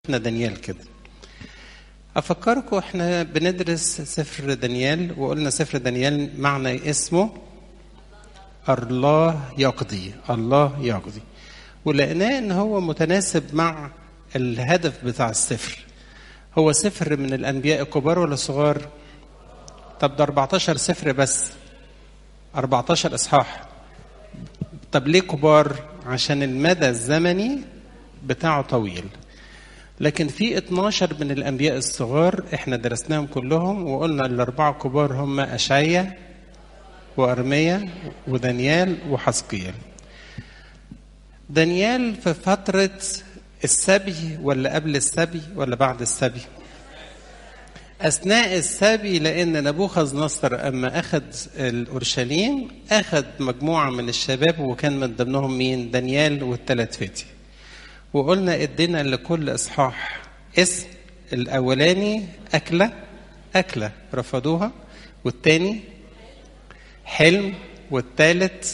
احنا دانيال كده افكركم احنا بندرس سفر دانيال وقلنا سفر دانيال معنى اسمه الله يقضي الله يقضي ولقيناه ان هو متناسب مع الهدف بتاع السفر هو سفر من الانبياء الكبار ولا الصغار طب ده 14 سفر بس 14 اصحاح طب ليه كبار عشان المدى الزمني بتاعه طويل لكن في 12 من الانبياء الصغار احنا درسناهم كلهم وقلنا الاربعه كبار هم اشعيا وارميا ودانيال وحسقيال دانيال في فتره السبي ولا قبل السبي ولا بعد السبي اثناء السبي لان نبوخذ نصر اما اخذ الاورشليم اخذ مجموعه من الشباب وكان من ضمنهم مين دانيال والثلاث فتي وقلنا ادينا لكل اصحاح اسم الاولاني اكله اكله رفضوها والتاني حلم والتالت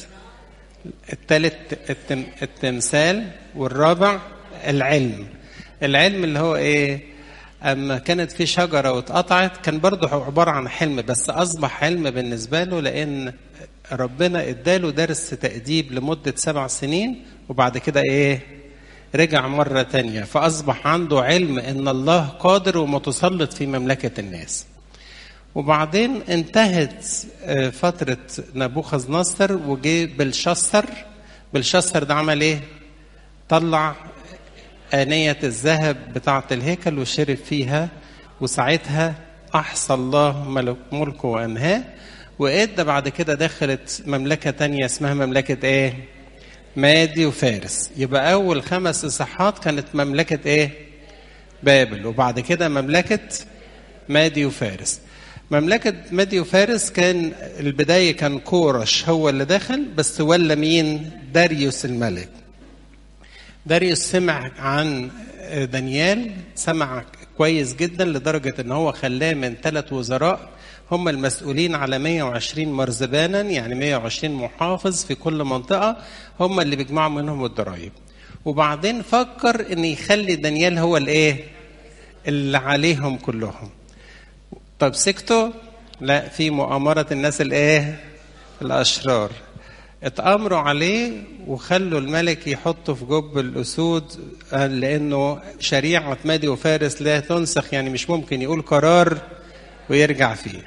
التالت التم التمثال والرابع العلم العلم اللي هو ايه اما كانت في شجره واتقطعت كان برضه عباره عن حلم بس اصبح حلم بالنسبه له لان ربنا اداله درس تاديب لمده سبع سنين وبعد كده ايه رجع مرة تانية فأصبح عنده علم إن الله قادر ومتسلط في مملكة الناس وبعدين انتهت فترة نبوخذ نصر وجه بلشسر بلشسر ده عمل ايه؟ طلع آنية الذهب بتاعة الهيكل وشرب فيها وساعتها أحصى الله ملكه وأنهاه وإدى بعد كده دخلت مملكة تانية اسمها مملكة إيه؟ مادي وفارس يبقى أول خمس إصحاحات كانت مملكة إيه؟ بابل وبعد كده مملكة مادي وفارس مملكة مادي وفارس كان البداية كان كورش هو اللي دخل بس ولا مين؟ داريوس الملك داريوس سمع عن دانيال سمع كويس جدا لدرجة ان هو خلاه من ثلاث وزراء هم المسؤولين على 120 مرزبانا يعني 120 محافظ في كل منطقة هم اللي بيجمعوا منهم الضرائب وبعدين فكر ان يخلي دانيال هو الايه اللي عليهم كلهم طب سكتوا لا في مؤامرة الناس الايه الاشرار اتأمروا عليه وخلوا الملك يحطه في جب الأسود لأنه شريعة مادي وفارس لا تنسخ يعني مش ممكن يقول قرار ويرجع فيه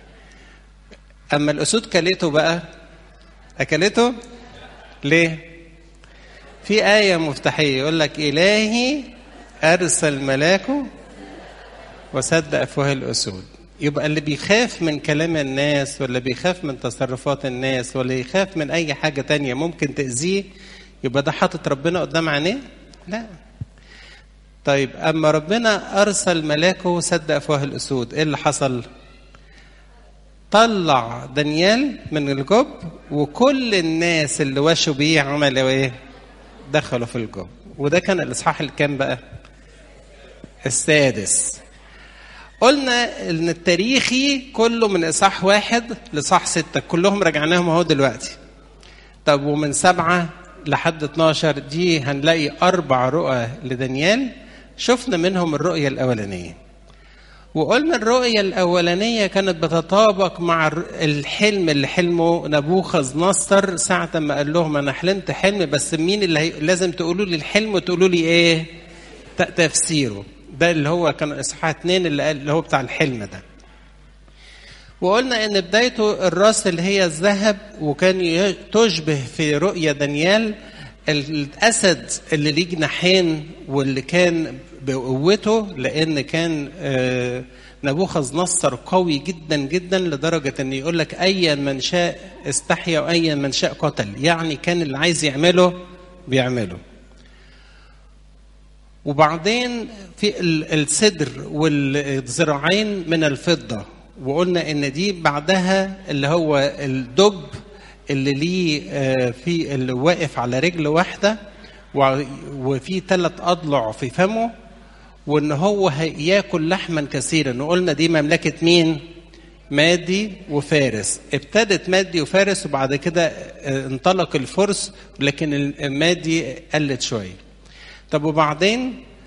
أما الأسود كلته بقى أكلته ليه في آية مفتاحية يقول لك إلهي أرسل ملاكه وسد أفواه الأسود يبقى اللي بيخاف من كلام الناس ولا بيخاف من تصرفات الناس ولا يخاف من أي حاجة تانية ممكن تأذيه يبقى ده حاطط ربنا قدام عينيه؟ لا طيب أما ربنا أرسل ملاكه سد أفواه الأسود إيه اللي حصل؟ طلع دانيال من الجب وكل الناس اللي وشوا بيه عملوا ايه؟ دخلوا في الجب وده كان الاصحاح الكام بقى؟ السادس قلنا ان التاريخي كله من اصحاح واحد لاصحاح ستة كلهم رجعناهم اهو دلوقتي طب ومن سبعة لحد 12 دي هنلاقي أربع رؤى لدانيال شفنا منهم الرؤية الأولانية وقلنا الرؤية الأولانية كانت بتتطابق مع الحلم اللي حلمه نبوخذ نصر ساعة ما قال لهم أنا حلمت حلم بس مين اللي هي... لازم تقولوا لي الحلم وتقولوا لي إيه تفسيره ده اللي هو كان اصحاح اتنين اللي, قال اللي هو بتاع الحلم ده وقلنا ان بدايته الراس اللي هي الذهب وكان تشبه في رؤيا دانيال الاسد اللي ليه جناحين واللي كان بقوته لان كان نبوخذ نصر قوي جدا جدا لدرجه ان يقول لك ايا من شاء استحيا وايا من شاء قتل يعني كان اللي عايز يعمله بيعمله وبعدين في الصدر والذراعين من الفضة وقلنا ان دي بعدها اللي هو الدب اللي ليه في اللي واقف على رجل واحدة وفي ثلاث أضلع في فمه وان هو هياكل لحما كثيرا وقلنا دي مملكة مين؟ مادي وفارس ابتدت مادي وفارس وبعد كده انطلق الفرس لكن المادي قلت شويه طب وبعدين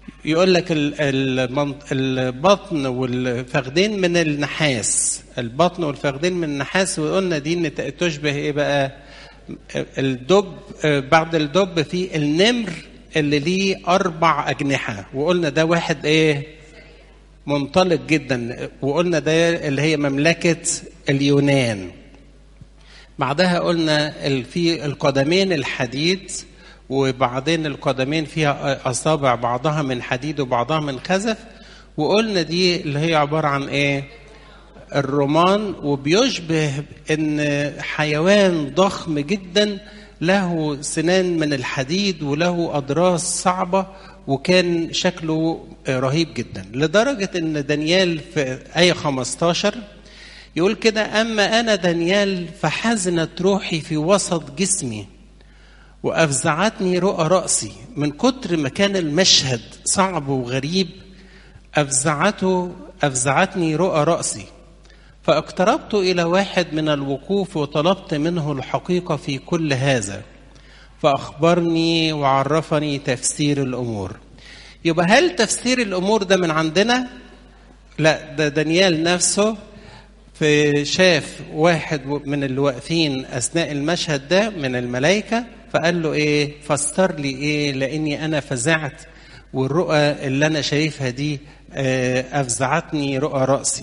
يقول لك البطن والفخذين من النحاس البطن والفخذين من النحاس وقلنا دي تشبه ايه بقى الدب بعد الدب في النمر اللي ليه اربع اجنحه وقلنا ده واحد ايه منطلق جدا وقلنا ده اللي هي مملكه اليونان بعدها قلنا في القدمين الحديد وبعدين القدمين فيها اصابع بعضها من حديد وبعضها من خزف وقلنا دي اللي هي عباره عن ايه الرومان وبيشبه ان حيوان ضخم جدا له سنان من الحديد وله اضراس صعبه وكان شكله رهيب جدا لدرجه ان دانيال في ايه 15 يقول كده اما انا دانيال فحزنت روحي في وسط جسمي وافزعتني رؤى راسي من كتر ما كان المشهد صعب وغريب افزعته افزعتني رؤى راسي فاقتربت الى واحد من الوقوف وطلبت منه الحقيقه في كل هذا فاخبرني وعرفني تفسير الامور يبقى هل تفسير الامور ده من عندنا لا ده دانيال نفسه في شاف واحد من اللي واقفين اثناء المشهد ده من الملائكه فقال له ايه فسر لي ايه لاني انا فزعت والرؤى اللي انا شايفها دي افزعتني رؤى راسي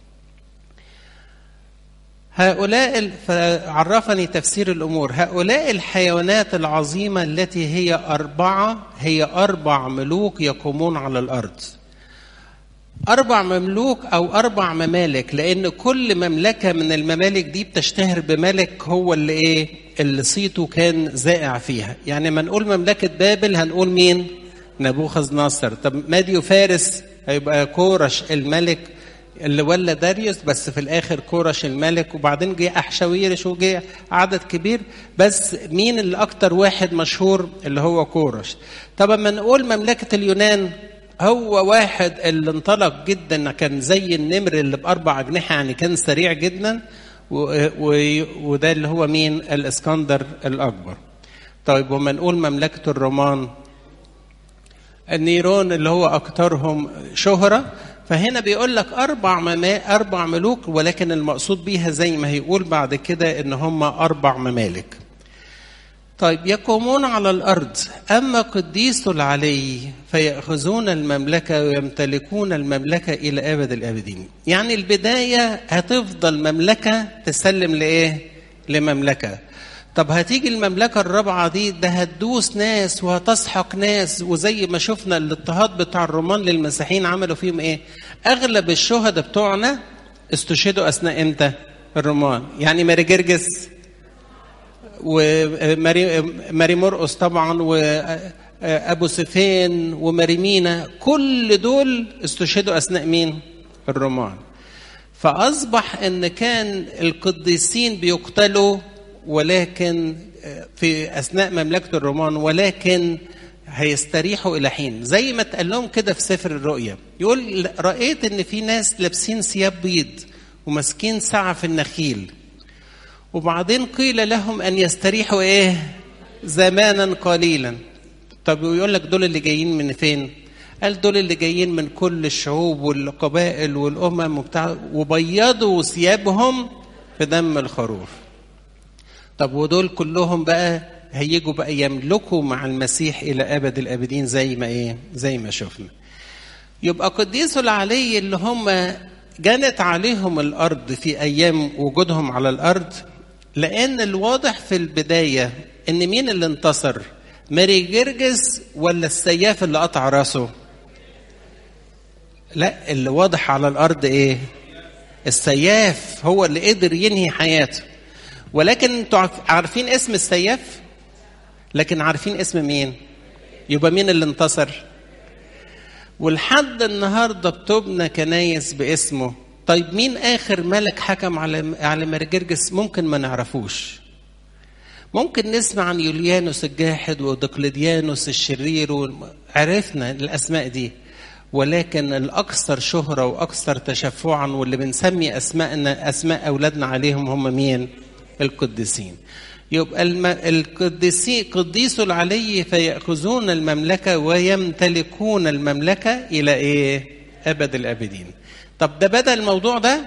هؤلاء فعرفني تفسير الامور هؤلاء الحيوانات العظيمه التي هي اربعه هي اربع ملوك يقومون على الارض أربع مملوك أو أربع ممالك لأن كل مملكة من الممالك دي بتشتهر بملك هو اللي إيه اللي صيته كان زائع فيها يعني ما نقول مملكة بابل هنقول مين نبوخذ نصر طب ماديو فارس هيبقى كورش الملك اللي ولى داريوس بس في الاخر كورش الملك وبعدين جه احشاويرش وجه عدد كبير بس مين اللي اكتر واحد مشهور اللي هو كورش طب اما نقول مملكه اليونان هو واحد اللي انطلق جدا كان زي النمر اللي باربع اجنحه يعني كان سريع جدا و... و... وده اللي هو مين الاسكندر الاكبر طيب وما نقول مملكه الرومان النيرون اللي هو اكثرهم شهره فهنا بيقول لك اربع مما اربع ملوك ولكن المقصود بيها زي ما هيقول بعد كده ان هم اربع ممالك طيب يقومون على الارض اما قديس العلي فياخذون المملكه ويمتلكون المملكه الى ابد الابدين يعني البدايه هتفضل مملكه تسلم لايه لمملكه طب هتيجي المملكة الرابعة دي ده هتدوس ناس وهتسحق ناس وزي ما شفنا الاضطهاد بتاع الرومان للمسيحيين عملوا فيهم ايه؟ أغلب الشهداء بتوعنا استشهدوا أثناء امتى؟ الرومان، يعني ماري جرجس وماري ماري مرقس طبعا وأبو سفين وماري مينا كل دول استشهدوا أثناء مين؟ الرومان. فأصبح إن كان القديسين بيقتلوا ولكن في اثناء مملكه الرومان ولكن هيستريحوا الى حين زي ما اتقال لهم كده في سفر الرؤيا يقول رايت ان في ناس لابسين ثياب بيض وماسكين ساعه في النخيل وبعدين قيل لهم ان يستريحوا ايه زمانا قليلا طب ويقول لك دول اللي جايين من فين قال دول اللي جايين من كل الشعوب والقبائل والامم وبتاع وبيضوا ثيابهم في دم الخروف طب ودول كلهم بقى هيجوا بقى يملكوا مع المسيح الى ابد الابدين زي ما ايه زي ما شفنا يبقى قديس العلي اللي هم جنت عليهم الارض في ايام وجودهم على الارض لان الواضح في البدايه ان مين اللي انتصر ماري جرجس ولا السياف اللي قطع راسه لا اللي واضح على الارض ايه السياف هو اللي قدر ينهي حياته ولكن انتوا عارفين اسم السياف لكن عارفين اسم مين يبقى مين اللي انتصر ولحد النهارده بتبنى كنايس باسمه طيب مين اخر ملك حكم على على مرجرجس ممكن ما نعرفوش ممكن نسمع عن يوليانوس الجاحد ودقلديانوس الشرير عرفنا الاسماء دي ولكن الاكثر شهره واكثر تشفعا واللي بنسمي اسماءنا اسماء اولادنا عليهم هم مين القديسين يبقى الم... القديسي قديس العلي فيأخذون المملكة ويمتلكون المملكة إلى إيه؟ أبد الآبدين. طب ده بدأ الموضوع ده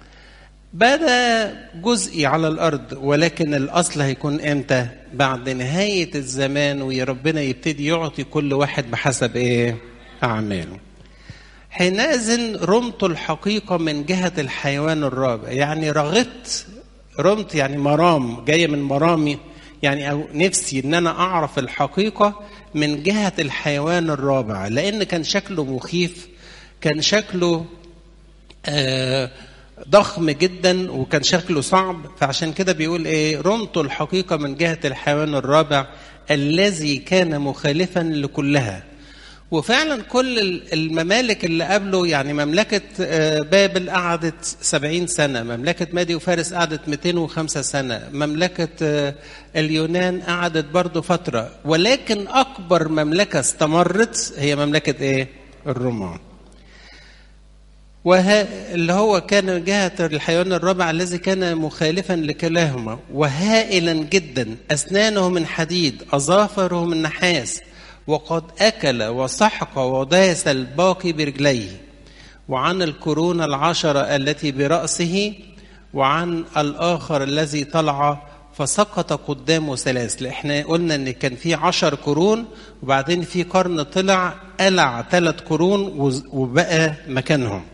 بدأ جزئي على الأرض ولكن الأصل هيكون إمتى؟ بعد نهاية الزمان وربنا يبتدي يعطي كل واحد بحسب إيه؟ أعماله. حينئذ رمت الحقيقة من جهة الحيوان الرابع يعني رغبت رمت يعني مرام جاية من مرامي يعني أو نفسي إن أنا أعرف الحقيقة من جهة الحيوان الرابع لأن كان شكله مخيف كان شكله آه ضخم جدا وكان شكله صعب فعشان كده بيقول ايه رمت الحقيقة من جهة الحيوان الرابع الذي كان مخالفا لكلها وفعلا كل الممالك اللي قبله يعني مملكة بابل قعدت سبعين سنة مملكة مادي وفارس قعدت 205 سنة مملكة اليونان قعدت برضو فترة ولكن أكبر مملكة استمرت هي مملكة إيه؟ الرومان وها اللي هو كان من جهة الحيوان الرابع الذي كان مخالفا لكلاهما وهائلا جدا أسنانه من حديد أظافره من نحاس وقد أكل وسحق وداس الباقي برجليه وعن القرون العشرة التي برأسه وعن الآخر الذي طلع فسقط قدامه ثلاث احنا قلنا ان كان في عشر قرون وبعدين في قرن طلع قلع ثلاث قرون وبقى مكانهم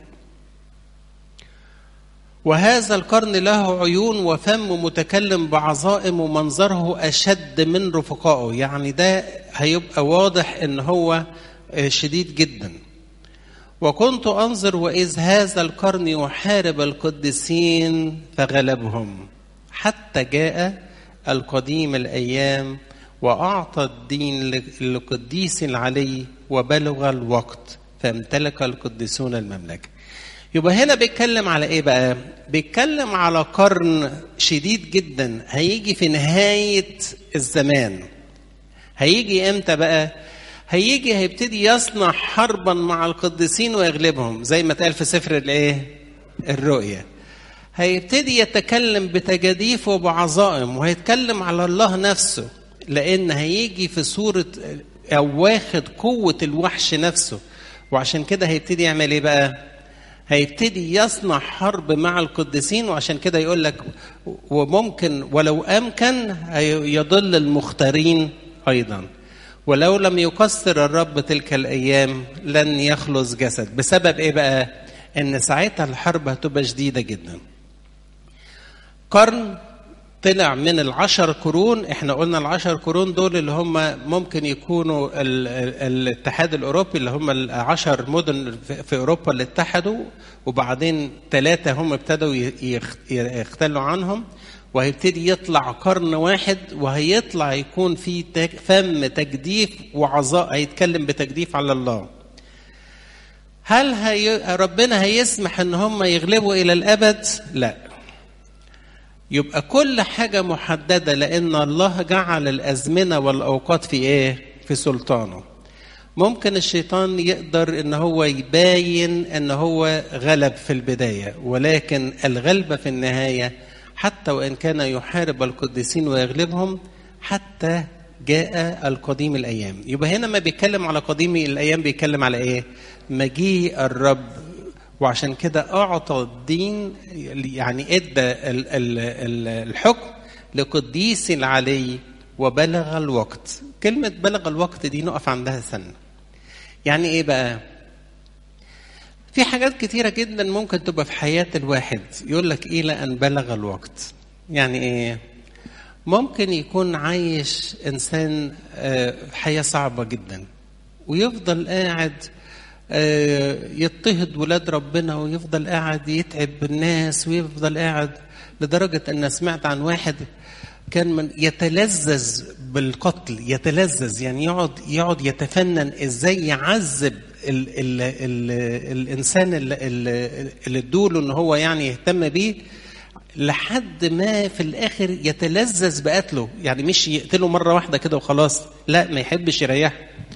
وهذا القرن له عيون وفم متكلم بعظائم ومنظره أشد من رفقائه يعني ده هيبقى واضح ان هو شديد جدا وكنت أنظر وإذ هذا القرن يحارب القديسين فغلبهم حتى جاء القديم الأيام وأعطى الدين للقديس العلي وبلغ الوقت فامتلك القديسون المملكة يبقى هنا بيتكلم على ايه بقى بيتكلم على قرن شديد جدا هيجي في نهاية الزمان هيجي امتى بقى هيجي هيبتدي يصنع حربا مع القديسين ويغلبهم زي ما اتقال في سفر الايه الرؤيا هيبتدي يتكلم بتجاديف وبعظائم وهيتكلم على الله نفسه لان هيجي في صورة او واخد قوة الوحش نفسه وعشان كده هيبتدي يعمل ايه بقى هيبتدي يصنع حرب مع القديسين وعشان كده يقول لك وممكن ولو امكن يضل المختارين ايضا ولو لم يقصر الرب تلك الايام لن يخلص جسد بسبب ايه بقى ان ساعتها الحرب هتبقى شديده جدا قرن طلع من العشر قرون احنا قلنا العشر قرون دول اللي هم ممكن يكونوا ال ال الاتحاد الاوروبي اللي هم العشر مدن في اوروبا اللي اتحدوا وبعدين ثلاثه هم ابتدوا يختلوا عنهم وهيبتدي يطلع قرن واحد وهيطلع يكون في فم تجديف وعظاء هيتكلم بتجديف على الله هل هي ربنا هيسمح ان هم يغلبوا الى الابد لا يبقى كل حاجة محددة لأن الله جعل الأزمنة والأوقات في إيه؟ في سلطانه. ممكن الشيطان يقدر إن هو يباين إن هو غلب في البداية، ولكن الغلبة في النهاية حتى وإن كان يحارب القديسين ويغلبهم حتى جاء القديم الأيام. يبقى هنا ما بيتكلم على قديم الأيام بيتكلم على إيه؟ مجيء الرب وعشان كده اعطى الدين يعني ادى الحكم لقديس العلي وبلغ الوقت كلمة بلغ الوقت دي نقف عندها سنة يعني ايه بقى في حاجات كتيرة جدا ممكن تبقى في حياة الواحد يقول لك إلى أن بلغ الوقت يعني إيه ممكن يكون عايش إنسان حياة صعبة جدا ويفضل قاعد يضطهد ولاد ربنا ويفضل قاعد يتعب الناس ويفضل قاعد لدرجة أن سمعت عن واحد كان من يتلذذ بالقتل يتلذذ يعني يقعد يقعد يتفنن ازاي يعذب ال ال ال الانسان اللي, اللي ادوله ان هو يعني يهتم بيه لحد ما في الاخر يتلذذ بقتله يعني مش يقتله مره واحده كده وخلاص لا ما يحبش يريحه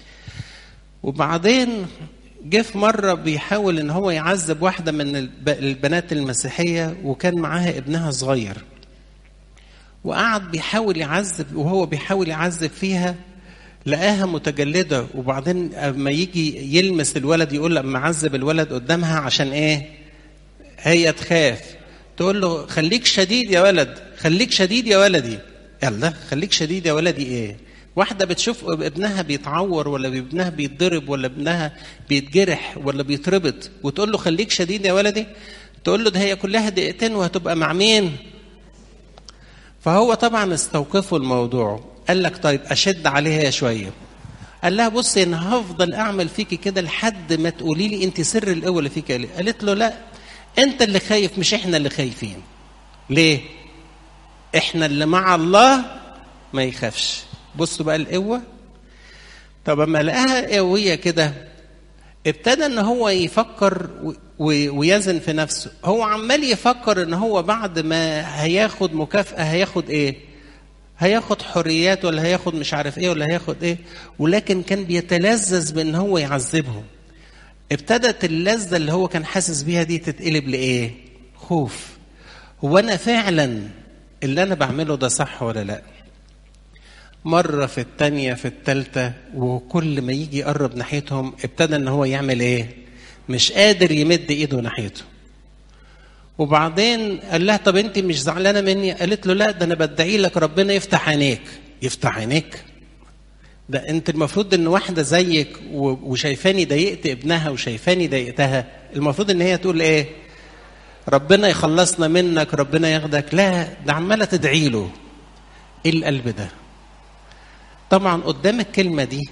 وبعدين جه في مرة بيحاول إن هو يعذب واحدة من البنات المسيحية وكان معاها ابنها صغير. وقعد بيحاول يعذب وهو بيحاول يعذب فيها لقاها متجلده وبعدين اما يجي يلمس الولد يقول لما عذب الولد قدامها عشان ايه هي تخاف تقول له خليك شديد يا ولد خليك شديد يا ولدي يلا خليك شديد يا ولدي ايه واحدة بتشوف ابنها بيتعور ولا ابنها بيتضرب ولا ابنها بيتجرح ولا بيتربط وتقول له خليك شديد يا ولدي تقول له ده هي كلها دقيقتين وهتبقى مع مين فهو طبعا استوقفوا الموضوع قال لك طيب اشد عليها شويه قال لها بصي انا هفضل اعمل فيكي كده لحد ما تقولي لي انت سر القوه اللي فيك ليه قالت له لا انت اللي خايف مش احنا اللي خايفين ليه احنا اللي مع الله ما يخافش بصوا بقى القوه طب اما لقاها قويه كده ابتدى ان هو يفكر ويزن في نفسه هو عمال يفكر ان هو بعد ما هياخد مكافاه هياخد ايه هياخد حريات ولا هياخد مش عارف ايه ولا هياخد ايه ولكن كان بيتلذذ بان هو يعذبهم ابتدت اللذه اللي هو كان حاسس بيها دي تتقلب لايه خوف هو انا فعلا اللي انا بعمله ده صح ولا لا مرة في التانية في التالتة وكل ما يجي يقرب ناحيتهم ابتدى ان هو يعمل ايه مش قادر يمد ايده ناحيته وبعدين قال لها طب انت مش زعلانه مني قالت له لا ده انا بدعي لك ربنا يفتح عينيك يفتح عينيك ده انت المفروض ان واحده زيك وشايفاني ضايقت ابنها وشايفاني ضايقتها المفروض ان هي تقول ايه ربنا يخلصنا منك ربنا ياخدك لا ده عماله تدعي له ايه القلب ده طبعا قدام الكلمه دي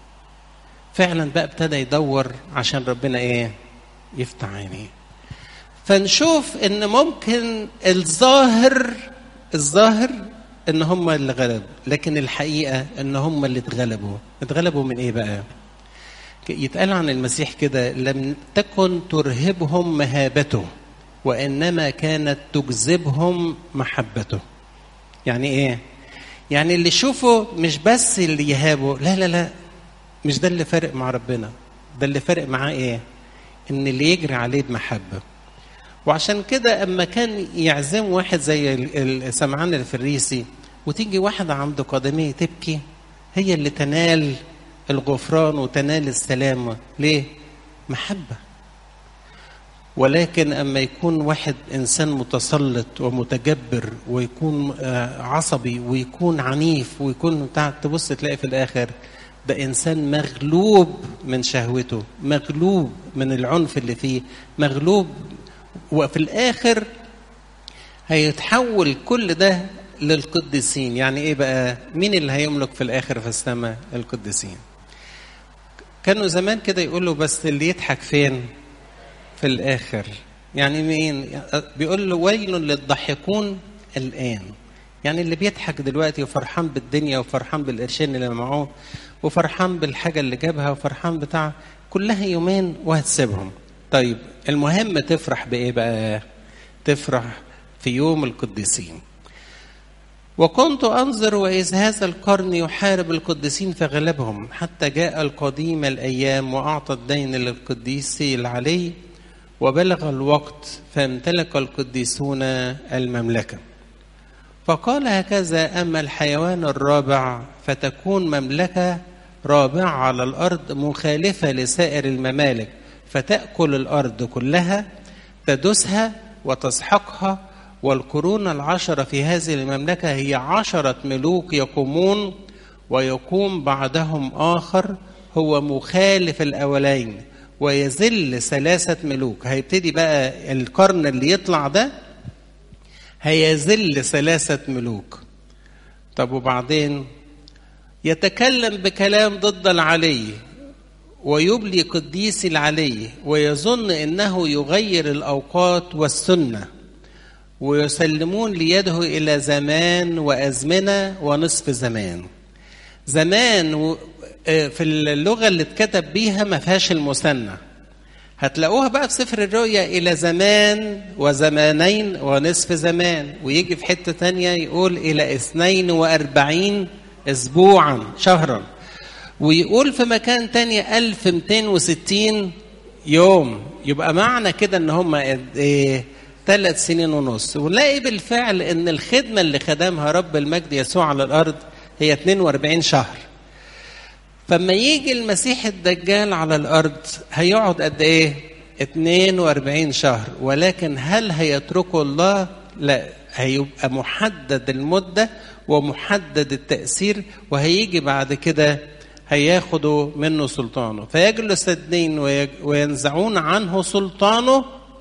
فعلا بقى ابتدى يدور عشان ربنا ايه يفتح عينيه فنشوف ان ممكن الظاهر الظاهر ان هم اللي غلبوا لكن الحقيقه ان هم اللي اتغلبوا اتغلبوا من ايه بقى يتقال عن المسيح كده لم تكن ترهبهم مهابته وانما كانت تجذبهم محبته يعني ايه يعني اللي يشوفه مش بس اللي يهابه لا لا لا مش ده اللي فارق مع ربنا ده اللي فارق معاه ايه ان اللي يجري عليه بمحبه وعشان كده اما كان يعزم واحد زي سمعان الفريسي وتيجي واحده عند قدميه تبكي هي اللي تنال الغفران وتنال السلامه ليه محبه ولكن اما يكون واحد انسان متسلط ومتجبر ويكون عصبي ويكون عنيف ويكون بتاع تبص تلاقي في الاخر ده انسان مغلوب من شهوته مغلوب من العنف اللي فيه مغلوب وفي الاخر هيتحول كل ده للقديسين يعني ايه بقى مين اللي هيملك في الاخر في السماء القديسين كانوا زمان كده يقولوا بس اللي يضحك فين في الاخر يعني مين بيقول له ويل للضحكون الان يعني اللي بيضحك دلوقتي وفرحان بالدنيا وفرحان بالقرشين اللي معاه وفرحان بالحاجه اللي جابها وفرحان بتاع كلها يومين وهتسيبهم طيب المهم تفرح بايه بقى تفرح في يوم القديسين وكنت انظر واذ هذا القرن يحارب القديسين فغلبهم حتى جاء القديم الايام واعطى الدين للقديس العلي وبلغ الوقت فامتلك القديسون المملكه فقال هكذا اما الحيوان الرابع فتكون مملكه رابعه على الارض مخالفه لسائر الممالك فتاكل الارض كلها تدسها وتسحقها والقرون العشرة في هذه المملكة هي عشرة ملوك يقومون ويقوم بعدهم آخر هو مخالف الأولين ويزل ثلاثة ملوك هيبتدي بقى القرن اللي يطلع ده هيزل ثلاثة ملوك طب وبعدين يتكلم بكلام ضد العلي ويبلي قديس العلي ويظن انه يغير الاوقات والسنه ويسلمون ليده الى زمان وازمنه ونصف زمان زمان في اللغه اللي اتكتب بيها ما فيهاش المثنى هتلاقوها بقى في سفر الرؤيا الى زمان وزمانين ونصف زمان ويجي في حته تانية يقول الى اثنين واربعين اسبوعا شهرا ويقول في مكان تاني 1260 يوم يبقى معنى كده ان هم ايه ثلاث سنين ونص ونلاقي بالفعل ان الخدمة اللي خدمها رب المجد يسوع على الأرض هي 42 شهر فما يجي المسيح الدجال على الأرض هيقعد قد إيه؟ 42 شهر ولكن هل هيتركه الله؟ لا هيبقى محدد المدة ومحدد التأثير وهيجي بعد كده هياخدوا منه سلطانه فيجلس اثنين وينزعون عنه سلطانه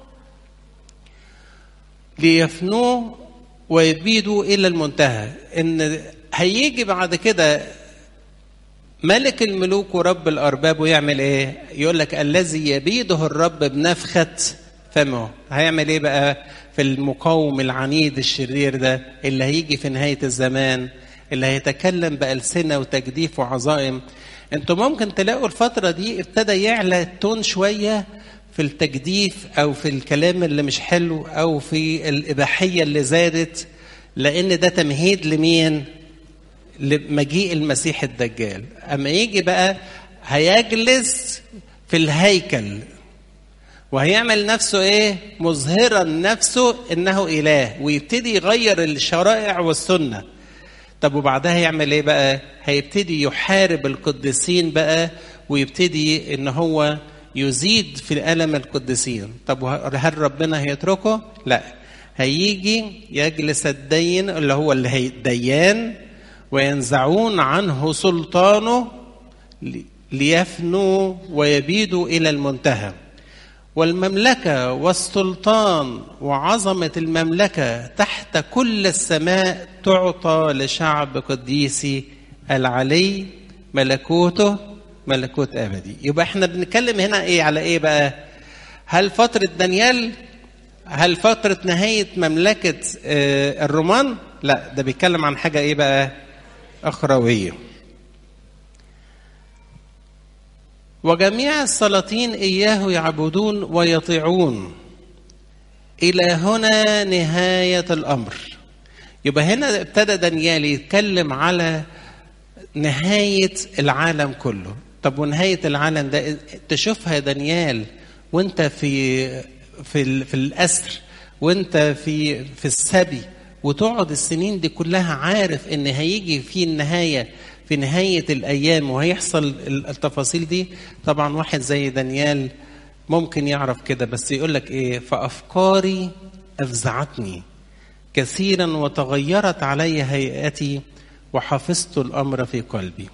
ليفنوه ويبيدوا إلى المنتهى إن هيجي بعد كده ملك الملوك ورب الأرباب ويعمل إيه؟ يقول لك الذي يبيده الرب بنفخة فمه هيعمل إيه بقى في المقاوم العنيد الشرير ده اللي هيجي في نهاية الزمان اللي هيتكلم بألسنة وتجديف وعظائم انتوا ممكن تلاقوا الفترة دي ابتدى يعلى التون شوية في التجديف أو في الكلام اللي مش حلو أو في الإباحية اللي زادت لأن ده تمهيد لمين؟ لمجيء المسيح الدجال أما يجي بقى هيجلس في الهيكل وهيعمل نفسه ايه مظهرا نفسه انه اله ويبتدي يغير الشرائع والسنه طب وبعدها يعمل ايه بقى هيبتدي يحارب القديسين بقى ويبتدي ان هو يزيد في الم القديسين طب هل ربنا هيتركه لا هيجي يجلس الدين اللي هو اللي هي الديان وينزعون عنه سلطانه ليفنوا ويبيدوا الى المنتهى والمملكه والسلطان وعظمه المملكه تحت كل السماء تعطى لشعب قديسي العلي ملكوته ملكوت ابدي يبقى احنا بنتكلم هنا ايه على ايه بقى هل فتره دانيال هل فتره نهايه مملكه الرومان لا ده بيتكلم عن حاجه ايه بقى اخرويه وجميع السلاطين اياه يعبدون ويطيعون الى هنا نهايه الامر يبقى هنا ابتدى دانيال يتكلم على نهايه العالم كله طب ونهايه العالم ده تشوفها يا دانيال وانت في في في الاسر وانت في في السبي وتقعد السنين دي كلها عارف ان هيجي في النهايه في نهايه الايام وهيحصل التفاصيل دي طبعا واحد زي دانيال ممكن يعرف كده بس يقول لك ايه فافكاري افزعتني كثيرا وتغيرت علي هيئتي وحفظت الامر في قلبي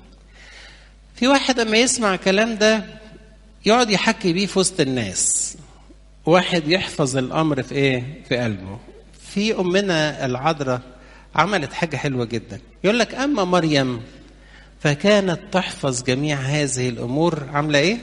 في واحد اما يسمع الكلام ده يقعد يحكي بيه في وسط الناس واحد يحفظ الامر في ايه في قلبه في امنا العذراء عملت حاجه حلوه جدا يقول لك اما مريم فكانت تحفظ جميع هذه الامور عامله ايه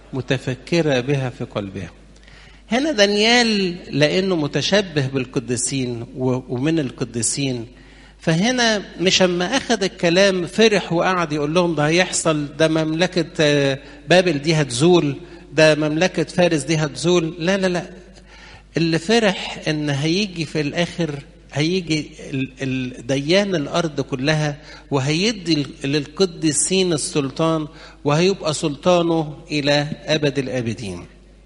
متفكره بها في قلبها هنا دانيال لانه متشبه بالقديسين ومن القديسين فهنا مش اما اخذ الكلام فرح وقعد يقول لهم ده هيحصل ده مملكه بابل دي هتزول ده مملكه فارس دي هتزول لا لا لا اللي فرح ان هيجي في الاخر هيجي ديان الارض كلها وهيدي للقديسين السلطان وهيبقى سلطانه الى ابد الابدين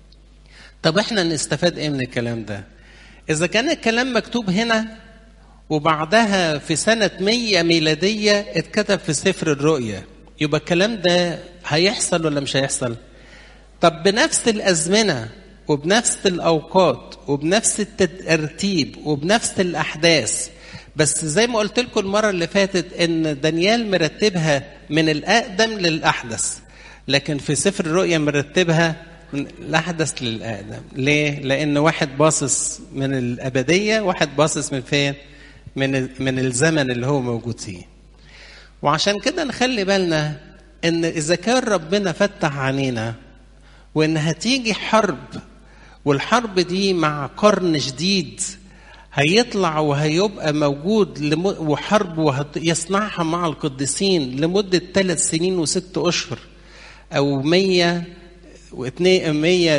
طب احنا نستفاد ايه من الكلام ده اذا كان الكلام مكتوب هنا وبعدها في سنة 100 ميلادية اتكتب في سفر الرؤيا يبقى الكلام ده هيحصل ولا مش هيحصل طب بنفس الأزمنة وبنفس الأوقات وبنفس الترتيب وبنفس الأحداث بس زي ما قلت لكم المرة اللي فاتت إن دانيال مرتبها من الأقدم للأحدث لكن في سفر الرؤيا مرتبها من الأحدث للأقدم ليه؟ لأن واحد باصص من الأبدية واحد باصص من فين؟ من من الزمن اللي هو موجود فيه وعشان كده نخلي بالنا ان اذا كان ربنا فتح عينينا وان هتيجي حرب والحرب دي مع قرن جديد هيطلع وهيبقى موجود لم... وحرب وهت... يصنعها مع القديسين لمدة ثلاث سنين وست أشهر أو مية واثنين مية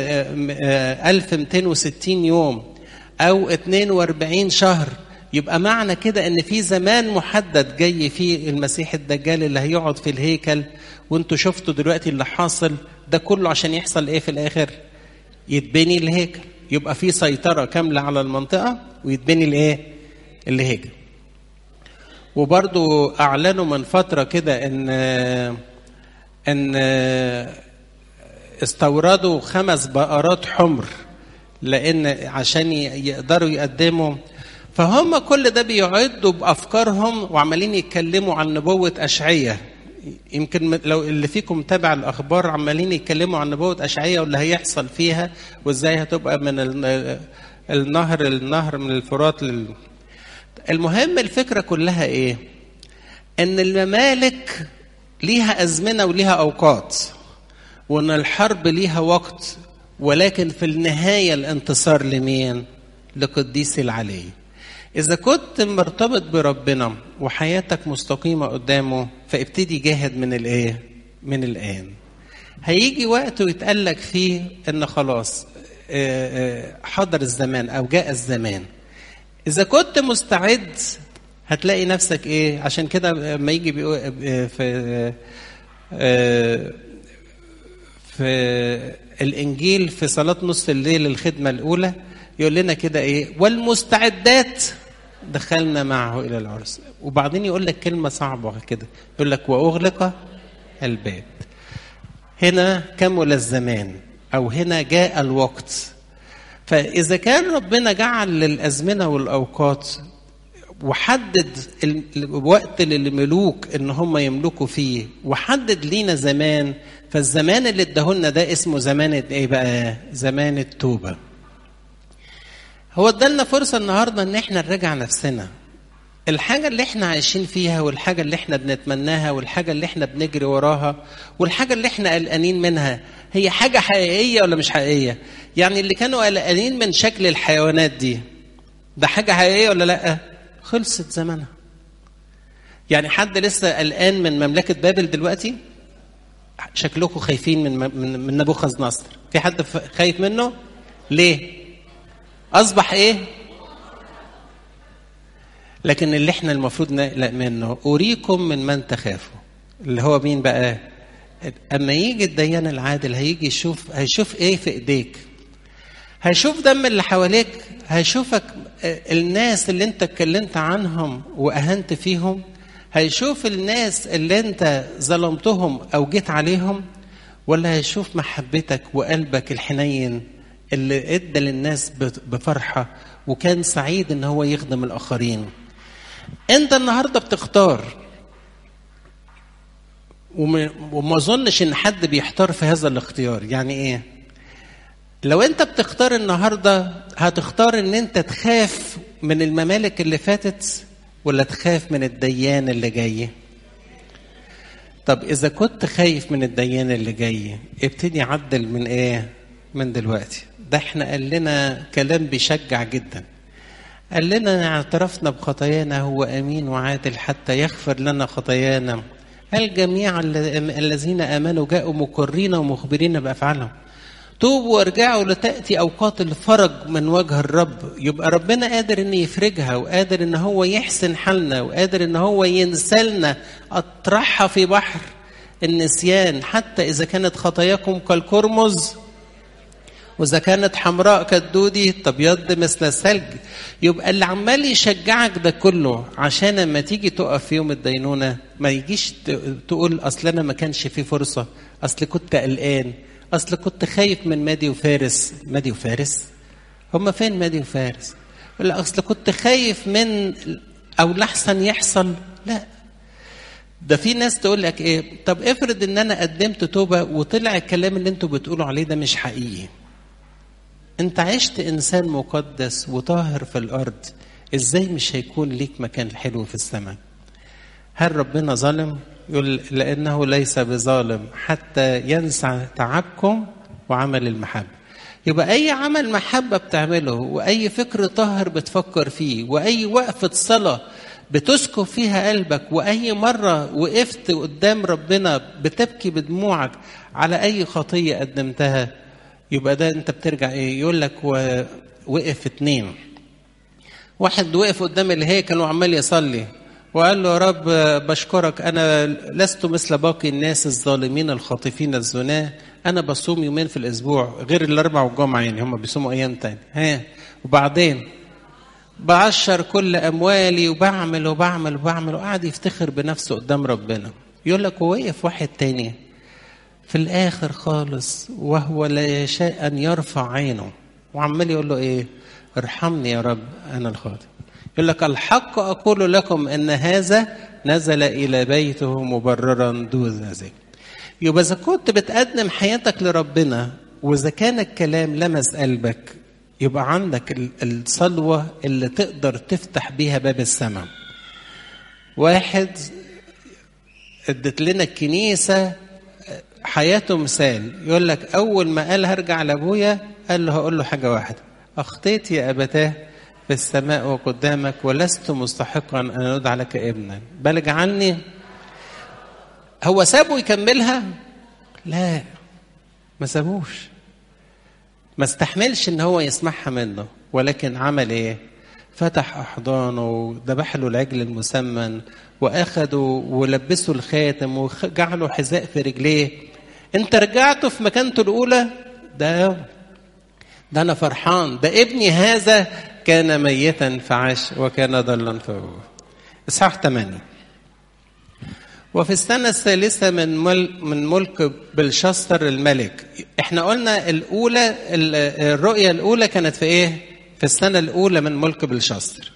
ألف ميتين وستين يوم أو اتنين واربعين شهر يبقى معنى كده ان في زمان محدد جاي فيه المسيح الدجال اللي هيقعد في الهيكل وانتوا شفتوا دلوقتي اللي حاصل ده كله عشان يحصل ايه في الاخر يتبني الهيكل يبقى في سيطرة كاملة على المنطقة ويتبني الايه الهجة وبرضو اعلنوا من فترة كده ان ان استوردوا خمس بقرات حمر لان عشان يقدروا يقدموا فهم كل ده بيعدوا بافكارهم وعمالين يتكلموا عن نبوه اشعية يمكن لو اللي فيكم تابع الاخبار عمالين يتكلموا عن نبوه اشعية واللي هيحصل فيها وازاي هتبقى من النهر النهر من الفرات لل... المهم الفكره كلها ايه ان الممالك ليها ازمنه وليها اوقات وان الحرب ليها وقت ولكن في النهايه الانتصار لمين لقديس العلي اذا كنت مرتبط بربنا وحياتك مستقيمه قدامه فابتدي جاهد من الايه من الان هيجي وقت ويتقال لك فيه ان خلاص حضر الزمان او جاء الزمان اذا كنت مستعد هتلاقي نفسك ايه عشان كده لما يجي بيقول في في الانجيل في صلاه نص الليل الخدمه الاولى يقول لنا كده ايه والمستعدات دخلنا معه الى العرس وبعدين يقول لك كلمه صعبه كده يقول لك واغلق الباب هنا كمل الزمان او هنا جاء الوقت فاذا كان ربنا جعل للازمنه والاوقات وحدد الوقت للملوك ان هم يملكوا فيه وحدد لينا زمان فالزمان اللي اداهولنا ده اسمه زمان ايه بقى زمان التوبه هو ادالنا فرصه النهارده ان احنا نراجع نفسنا الحاجه اللي احنا عايشين فيها والحاجه اللي احنا بنتمناها والحاجه اللي احنا بنجري وراها والحاجه اللي احنا قلقانين منها هي حاجه حقيقيه ولا مش حقيقيه يعني اللي كانوا قلقانين من شكل الحيوانات دي ده حاجه حقيقيه ولا لا خلصت زمنها يعني حد لسه قلقان من مملكه بابل دلوقتي شكلكم خايفين من من, من نبوخذ نصر في حد خايف منه ليه اصبح ايه لكن اللي احنا المفروض نقلق منه اريكم من من تخافوا اللي هو مين بقى اما يجي الديان العادل هيجي يشوف هيشوف ايه في ايديك هيشوف دم اللي حواليك هيشوفك الناس اللي انت اتكلمت عنهم واهنت فيهم هيشوف الناس اللي انت ظلمتهم او جيت عليهم ولا هيشوف محبتك وقلبك الحنين اللي ادى للناس بفرحه وكان سعيد ان هو يخدم الاخرين انت النهارده بتختار وما اظنش ان حد بيحتار في هذا الاختيار يعني ايه لو انت بتختار النهارده هتختار ان انت تخاف من الممالك اللي فاتت ولا تخاف من الديان اللي جاي طب اذا كنت خايف من الديان اللي جاي ابتدي عدل من ايه من دلوقتي ده احنا قال لنا كلام بيشجع جدا قال لنا اعترفنا بخطايانا هو امين وعادل حتى يغفر لنا خطايانا قال جميع الذين امنوا جاءوا مقرين ومخبرين بافعالهم توبوا وارجعوا لتاتي اوقات الفرج من وجه الرب يبقى ربنا قادر ان يفرجها وقادر ان هو يحسن حالنا وقادر ان هو ينسلنا اطرحها في بحر النسيان حتى اذا كانت خطاياكم كالكرمز واذا كانت حمراء كالدودي تبيض مثل الثلج يبقى اللي عمال يشجعك ده كله عشان لما تيجي تقف في يوم الدينونه ما يجيش تقول اصل انا ما كانش في فرصه اصل كنت قلقان اصل كنت خايف من مادي وفارس مادي وفارس هما فين مادي وفارس ولا اصل كنت خايف من او لحسن يحصل لا ده في ناس تقول لك ايه طب افرض ان انا قدمت توبه وطلع الكلام اللي انتوا بتقولوا عليه ده مش حقيقي انت عشت انسان مقدس وطاهر في الارض ازاي مش هيكون ليك مكان حلو في السماء هل ربنا ظالم يقول لانه ليس بظالم حتى ينسى تعبكم وعمل المحبه يبقى اي عمل محبه بتعمله واي فكر طاهر بتفكر فيه واي وقفه صلاه بتسكب فيها قلبك واي مره وقفت قدام ربنا بتبكي بدموعك على اي خطيه قدمتها يبقى ده انت بترجع ايه يقول لك وقف اتنين واحد وقف قدام الهيكل وعمال يصلي وقال له يا رب بشكرك انا لست مثل باقي الناس الظالمين الخاطفين الزناه انا بصوم يومين في الاسبوع غير الاربع والجمعه يعني هم بيصوموا ايام تاني ها وبعدين بعشر كل اموالي وبعمل وبعمل وبعمل وقعد يفتخر بنفسه قدام ربنا يقول لك ووقف واحد تاني في الاخر خالص وهو لا يشاء ان يرفع عينه وعمال يقول له ايه ارحمني يا رب انا الخاطئ يقول لك الحق اقول لكم ان هذا نزل الى بيته مبررا دون ذلك يبقى اذا كنت بتقدم حياتك لربنا واذا كان الكلام لمس قلبك يبقى عندك الصلوه اللي تقدر تفتح بيها باب السماء واحد ادت لنا الكنيسه حياته مثال يقول لك اول ما قال هرجع لابويا قال له هقول له حاجه واحده اخطيت يا ابتاه في السماء وقدامك ولست مستحقا ان ادعى لك ابنا بل اجعلني هو سابه يكملها لا ما سابوش ما استحملش ان هو يسمعها منه ولكن عمل ايه فتح احضانه وذبح له العجل المسمن واخده ولبسه الخاتم وجعله حذاء في رجليه انت رجعته في مكانته الاولى ده ده انا فرحان ده ابني هذا كان ميتا فعاش وكان ضلا فهو اصحاح 8 وفي السنة الثالثة من مل من ملك بلشستر الملك احنا قلنا الأولى الرؤية الأولى كانت في إيه؟ في السنة الأولى من ملك بلشستر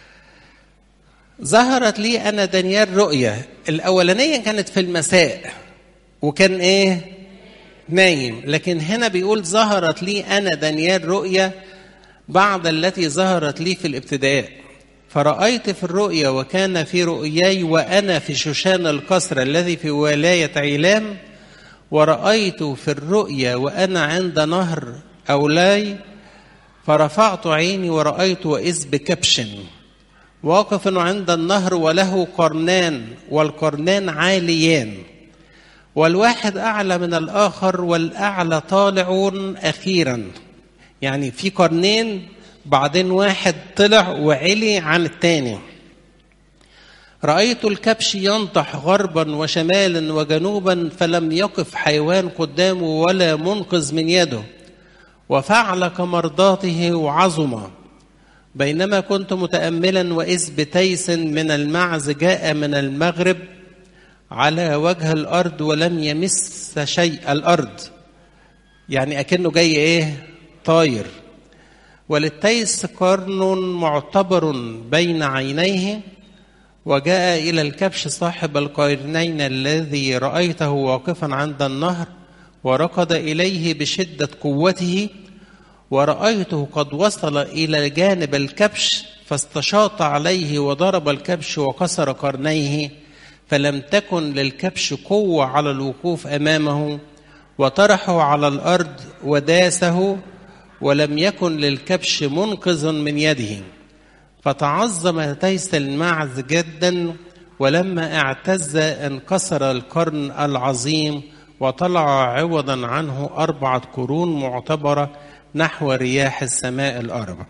ظهرت لي أنا دانيال رؤية الأولانية كانت في المساء وكان إيه؟ نايم لكن هنا بيقول ظهرت لي أنا دانيال رؤية بعد التي ظهرت لي في الابتداء فرأيت في الرؤيا وكان في رؤياي وأنا في شوشان القصر الذي في ولاية عيلام ورأيت في الرؤيا وأنا عند نهر أولاي فرفعت عيني ورأيت وإذ بكبش واقف عند النهر وله قرنان والقرنان عاليان والواحد أعلى من الآخر والأعلى طالع أخيرا يعني في قرنين بعدين واحد طلع وعلي عن التاني رأيت الكبش ينطح غربا وشمالا وجنوبا فلم يقف حيوان قدامه ولا منقذ من يده وفعل كمرضاته وعظم بينما كنت متأملا وإذ بتيس من المعز جاء من المغرب على وجه الأرض ولم يمس شيء الأرض يعني أكنه جاي إيه طاير وللتيس قرن معتبر بين عينيه وجاء إلى الكبش صاحب القرنين الذي رأيته واقفا عند النهر وركض إليه بشدة قوته ورأيته قد وصل إلى جانب الكبش فاستشاط عليه وضرب الكبش وكسر قرنيه فلم تكن للكبش قوة على الوقوف أمامه وطرحه على الأرض وداسه ولم يكن للكبش منقذ من يده فتعظم تيس المعز جدا ولما اعتز انكسر القرن العظيم وطلع عوضا عنه أربعة قرون معتبرة نحو رياح السماء الأربع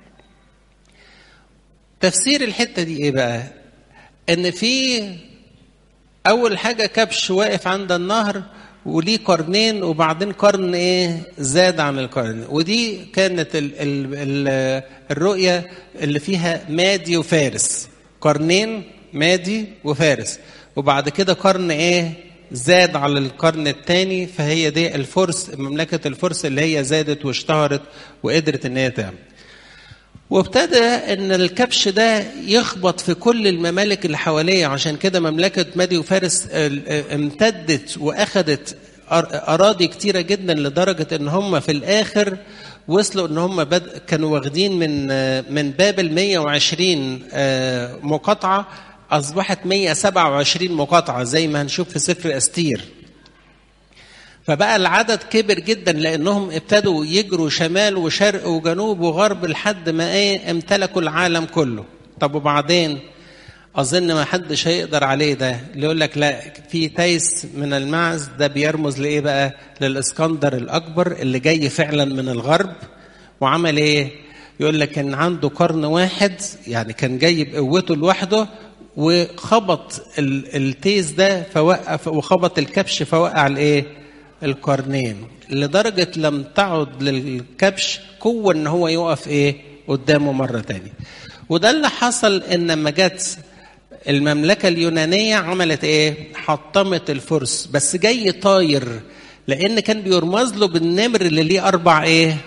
تفسير الحتة دي إيه بقى إن في أول حاجة كبش واقف عند النهر وليه قرنين وبعدين قرن ايه زاد عن القرن ودي كانت ال ال ال الرؤيه اللي فيها مادي وفارس قرنين مادي وفارس وبعد كده قرن ايه زاد على القرن الثاني فهي دي الفرس مملكه الفرس اللي هي زادت واشتهرت وقدرت ان هي تعمل وابتدى ان الكبش ده يخبط في كل الممالك اللي حواليه عشان كده مملكه مادي وفارس امتدت واخدت اراضي كتيره جدا لدرجه ان هم في الاخر وصلوا ان هم بد... كانوا واخدين من من بابل 120 مقاطعه اصبحت 127 مقاطعه زي ما هنشوف في سفر استير فبقى العدد كبر جدا لانهم ابتدوا يجروا شمال وشرق وجنوب وغرب لحد ما ايه امتلكوا العالم كله طب وبعدين اظن ما حدش هيقدر عليه ده اللي يقول لك لا في تيس من المعز ده بيرمز لايه بقى للاسكندر الاكبر اللي جاي فعلا من الغرب وعمل ايه يقول لك كان عنده قرن واحد يعني كان جاي بقوته لوحده وخبط التيس ده فوقف وخبط الكبش فوقع الايه القرنين لدرجة لم تعد للكبش قوة ان هو يقف ايه قدامه مرة تانية وده اللي حصل ان لما جت المملكة اليونانية عملت ايه حطمت الفرس بس جاي طاير لان كان بيرمز له بالنمر اللي ليه اربع ايه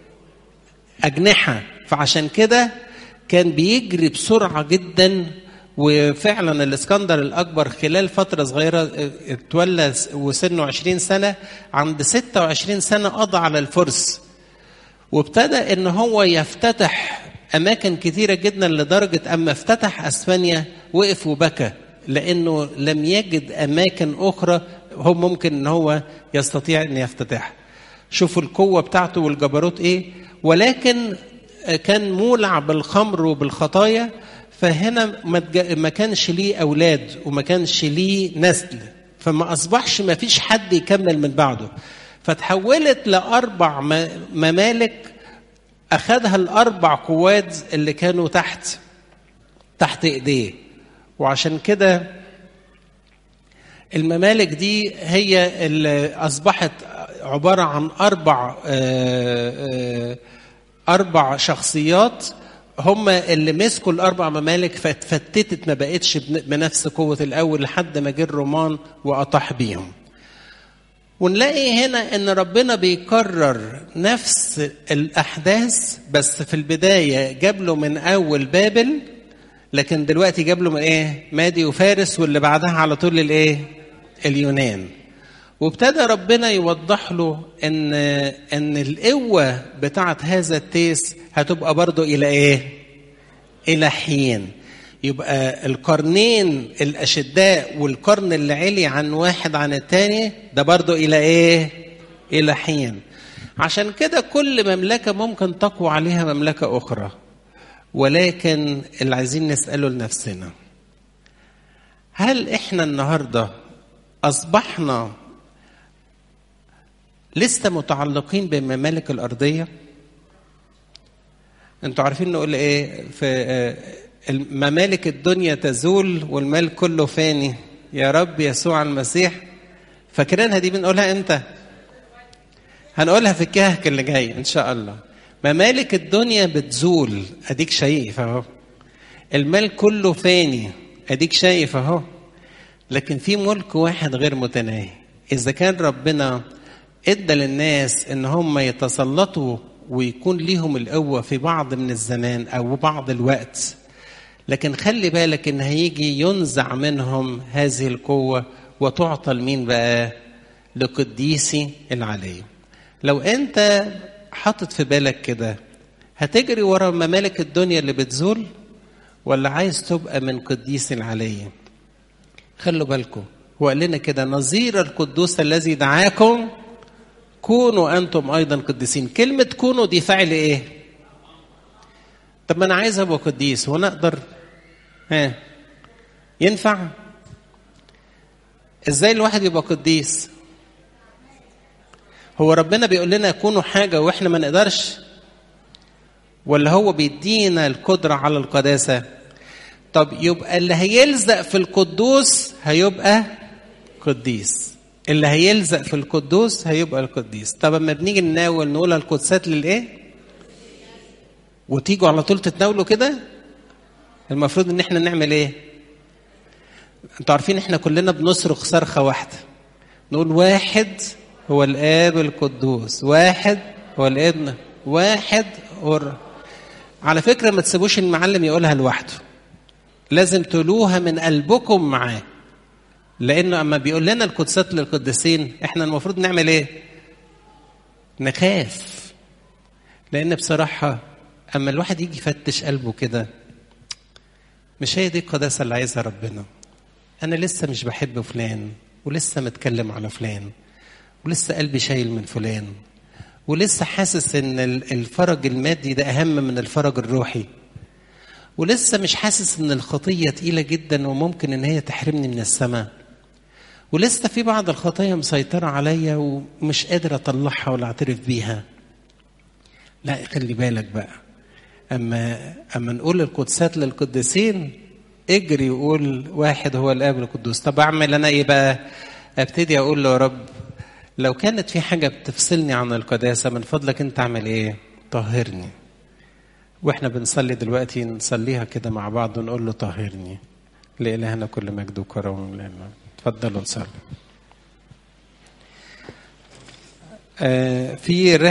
اجنحة فعشان كده كان بيجري بسرعة جدا وفعلا الاسكندر الاكبر خلال فتره صغيره اتولى وسنه 20 سنه عند 26 سنه قضى على الفرس وابتدى ان هو يفتتح اماكن كثيره جدا لدرجه اما افتتح اسبانيا وقف وبكى لانه لم يجد اماكن اخرى هو ممكن ان هو يستطيع ان يفتتحها شوفوا القوه بتاعته والجبروت ايه ولكن كان مولع بالخمر وبالخطايا فهنا ما كانش ليه اولاد وما كانش ليه نسل فما اصبحش ما فيش حد يكمل من بعده فتحولت لاربع ممالك اخذها الاربع قوات اللي كانوا تحت تحت ايديه وعشان كده الممالك دي هي اللي اصبحت عباره عن اربع اربع شخصيات هم اللي مسكوا الاربع ممالك فاتفتتت ما بقتش بنفس قوه الاول لحد ما جه الرومان واطاح بيهم. ونلاقي هنا ان ربنا بيكرر نفس الاحداث بس في البدايه جاب له من اول بابل لكن دلوقتي جاب له من ايه؟ مادي وفارس واللي بعدها على طول الايه؟ اليونان. وابتدى ربنا يوضح له ان ان القوه بتاعت هذا التيس هتبقى برضه الى ايه؟ الى حين. يبقى القرنين الاشداء والقرن اللي علي عن واحد عن الثاني ده برضه الى ايه؟ الى حين. عشان كده كل مملكه ممكن تقوى عليها مملكه اخرى. ولكن اللي عايزين نساله لنفسنا هل احنا النهارده اصبحنا لسه متعلقين بالممالك الأرضية انتوا عارفين نقول ايه في ممالك الدنيا تزول والمال كله فاني يا رب يسوع المسيح فاكرينها دي بنقولها امتى هنقولها في الكهك اللي جاي ان شاء الله ممالك الدنيا بتزول اديك شايف اهو المال كله فاني اديك شايف اهو لكن في ملك واحد غير متناهي اذا كان ربنا ادى للناس ان هم يتسلطوا ويكون ليهم القوه في بعض من الزمان او بعض الوقت لكن خلي بالك ان هيجي ينزع منهم هذه القوه وتعطى لمين بقى لقديسي العلي لو انت حاطط في بالك كده هتجري ورا ممالك الدنيا اللي بتزول ولا عايز تبقى من قديس العلي خلوا بالكم هو قال لنا كده نظير القدوس الذي دعاكم كونوا انتم ايضا قديسين كلمه كونوا دي فعل ايه طب ما انا عايز ابقى قديس وانا اقدر ها ينفع ازاي الواحد يبقى قديس هو ربنا بيقول لنا كونوا حاجه واحنا ما نقدرش ولا هو بيدينا القدره على القداسه طب يبقى اللي هيلزق في القدوس هيبقى قديس اللي هيلزق في القدوس هيبقى القديس طب اما بنيجي نناول نقول القدسات للايه وتيجوا على طول تتناولوا كده المفروض ان احنا نعمل ايه انتوا عارفين احنا كلنا بنصرخ صرخه واحده نقول واحد هو الاب القدوس واحد هو الابن واحد هو على فكره ما تسيبوش المعلم يقولها لوحده لازم تقولوها من قلبكم معاه لانه اما بيقول لنا القدسات للقديسين احنا المفروض نعمل ايه نخاف لان بصراحه اما الواحد يجي يفتش قلبه كده مش هي دي القداسه اللي عايزها ربنا انا لسه مش بحب فلان ولسه متكلم على فلان ولسه قلبي شايل من فلان ولسه حاسس ان الفرج المادي ده اهم من الفرج الروحي ولسه مش حاسس ان الخطيه تقيله جدا وممكن ان هي تحرمني من السماء ولسه في بعض الخطايا مسيطرة عليا ومش قادر أطلعها ولا أعترف بيها لا خلي بالك بقى أما أما نقول القدسات للقديسين اجري وقول واحد هو الآب القدوس طب أعمل أنا إيه بقى؟ أبتدي أقول له يا رب لو كانت في حاجة بتفصلني عن القداسة من فضلك أنت اعمل إيه؟ طهرني واحنا بنصلي دلوقتي نصليها كده مع بعض ونقول له طهرني لإلهنا كل مجد وكرم لنا اتفضلوا نصلي آه في